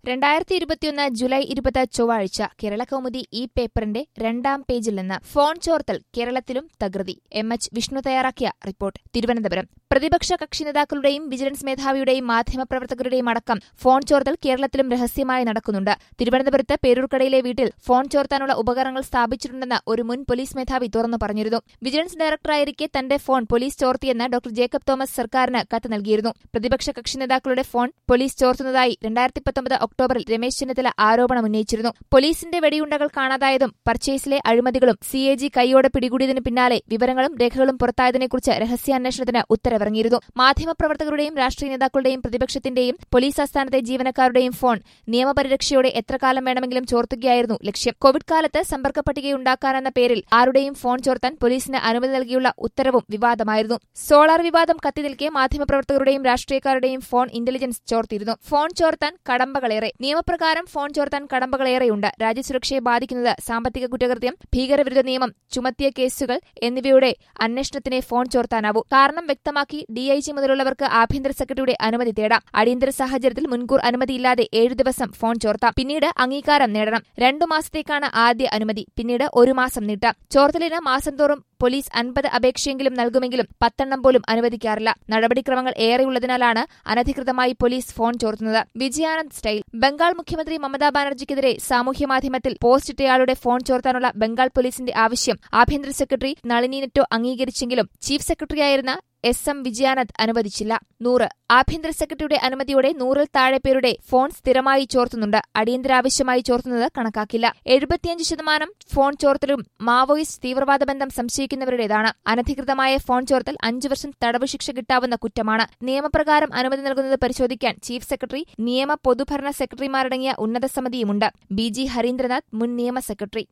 രണ്ടായിരത്തി ഇരുപത്തിയൊന്ന് ജൂലൈ ഇരുപത് ചൊവ്വാഴ്ച കേരള കൗമുദി ഈ പേപ്പറിന്റെ രണ്ടാം പേജിൽ നിന്ന് ഫോൺ ചോർത്തൽ കേരളത്തിലും തകൃതി എം എച്ച് വിഷ്ണു തയ്യാറാക്കിയ റിപ്പോർട്ട് തിരുവനന്തപുരം പ്രതിപക്ഷ കക്ഷി നേതാക്കളുടെയും വിജിലൻസ് മേധാവിയുടെയും മാധ്യമപ്രവർത്തകരുടെയും അടക്കം ഫോൺ ചോർത്തൽ കേരളത്തിലും രഹസ്യമായി നടക്കുന്നുണ്ട് തിരുവനന്തപുരത്ത് പേരൂർക്കടയിലെ വീട്ടിൽ ഫോൺ ചോർത്താനുള്ള ഉപകരണങ്ങൾ സ്ഥാപിച്ചിട്ടുണ്ടെന്ന് ഒരു മുൻ പോലീസ് മേധാവി തുറന്നു പറഞ്ഞിരുന്നു വിജിലൻസ് ഡയറക്ടറായിരിക്കെ തന്റെ ഫോൺ പോലീസ് ചോർത്തിയെന്ന് ഡോക്ടർ ജേക്കബ് തോമസ് സർക്കാരിന് കത്ത് നൽകിയിരുന്നു പ്രതിപക്ഷ കക്ഷി നേതാക്കളുടെ ഫോൺ പോലീസ് ചോർത്തുന്നതായി രണ്ടായിരത്തി പത്തൊമ്പത് ഒക്ടോബറിൽ രമേശ് ചെന്നിത്തല ആരോപണം ഉന്നയിച്ചിരുന്നു പോലീസിന്റെ വെടിയുണ്ടകൾ കാണാതായതും പർച്ചേസിലെ അഴിമതികളും സി എ ജി കൈയോടെ പിടികൂടിയതിനു പിന്നാലെ വിവരങ്ങളും രേഖകളും പുറത്തായതിനെക്കുറിച്ച് രഹസ്യാന്വേഷണത്തിന് ഉത്തരവിറങ്ങിയിരുന്നു മാധ്യമപ്രവർത്തകരുടെയും രാഷ്ട്രീയ നേതാക്കളുടെയും പ്രതിപക്ഷത്തിന്റെയും പോലീസ് ആസ്ഥാനത്തെ ജീവനക്കാരുടെയും ഫോൺ നിയമപരിരക്ഷയോടെ എത്ര കാലം വേണമെങ്കിലും ചോർത്തുകയായിരുന്നു ലക്ഷ്യം കോവിഡ് കാലത്ത് സമ്പർക്ക പട്ടികയുണ്ടാക്കാനെന്ന പേരിൽ ആരുടെയും ഫോൺ ചോർത്താൻ പോലീസിന് അനുമതി നൽകിയുള്ള ഉത്തരവും വിവാദമായിരുന്നു സോളാർ വിവാദം കത്തിനിൽക്കെ മാധ്യമപ്രവർത്തകരുടെയും രാഷ്ട്രീയക്കാരുടെയും ഫോൺ ഇന്റലിജൻസ് ചോർത്തിയിരുന്നു ഫോൺ ചോർത്താൻ കടമ്പകളേറെ നിയമപ്രകാരം ഫോൺ ചോർത്താൻ കടമ്പകളേറെയുണ്ട് രാജ്യസുരക്ഷയെ ബാധിക്കുന്നത് സാമ്പത്തിക കുറ്റകൃത്യം ഭീകരവിരുദ്ധ നിയമം ചുമത്തിയ കേസുകൾ എന്നിവയുടെ അന്വേഷണത്തിനെ ഫോൺ ചോർത്താനാവൂ കാരണം വ്യക്തമാക്കി ഡിഐജി മുതലുള്ളവർക്ക് ആഭ്യന്തര സെക്രട്ടറിയുടെ അനുമതി തേടാം അടിയന്തര സാഹചര്യത്തിൽ മുൻകൂർ അനുമതിയില്ലാതെ ഏഴു ദിവസം ഫോൺ ചോർത്താം പിന്നീട് അംഗീകാരം നേടണം രണ്ടു മാസത്തേക്കാണ് ആദ്യ അനുമതി പിന്നീട് ഒരു മാസം നീട്ടാം ചോർത്തലിന് മാസം തോറും പോലീസ് അൻപത് അപേക്ഷയെങ്കിലും നൽകുമെങ്കിലും പത്തെണ്ണം പോലും അനുവദിക്കാറില്ല നടപടിക്രമങ്ങൾ ഏറെയുള്ളതിനാലാണ് അനധികൃതമായി പോലീസ് ഫോൺ ചോർത്തുന്നത് വിജയാനന്ദ് സ്റ്റൈൽ ബംഗാൾ മുഖ്യമന്ത്രി മമതാ ബാനർജിക്കെതിരെ സാമൂഹ്യമാധ്യമത്തിൽ പോസ്റ്റിട്ടയാളുടെ ഫോൺ ചോർത്താനുള്ള ബംഗാൾ പോലീസിന്റെ ആവശ്യം ആഭ്യന്തര സെക്രട്ടറി നളിനി നെറ്റോ അംഗീകരിച്ചെങ്കിലും ചീഫ് സെക്രട്ടറിയായിരുന്ന എസ് എം വിജയാനന്ദ് അനുവദിച്ചില്ല നൂറ് ആഭ്യന്തര സെക്രട്ടറിയുടെ അനുമതിയോടെ നൂറിൽ താഴെ പേരുടെ ഫോൺ സ്ഥിരമായി ചോർത്തുന്നുണ്ട് അടിയന്തരാവശ്യമായി ചോർത്തുന്നത് കണക്കാക്കില്ല എഴുപത്തിയഞ്ച് ശതമാനം ഫോൺ ചോർത്തലും മാവോയിസ്റ്റ് തീവ്രവാദ ബന്ധം സംശയിക്കുന്നവരുടേതാണ് അനധികൃതമായ ഫോൺ ചോർത്തൽ അഞ്ചു വർഷം തടവ് ശിക്ഷ കിട്ടാവുന്ന കുറ്റമാണ് നിയമപ്രകാരം അനുമതി നൽകുന്നത് പരിശോധിക്കാൻ ചീഫ് സെക്രട്ടറി നിയമ പൊതുഭരണ സെക്രട്ടറിമാരടങ്ങിയ ഉന്നത സമിതിയുമുണ്ട് ബി ജി ഹരീന്ദ്രനാഥ് മുൻ നിയമ സെക്രട്ടറി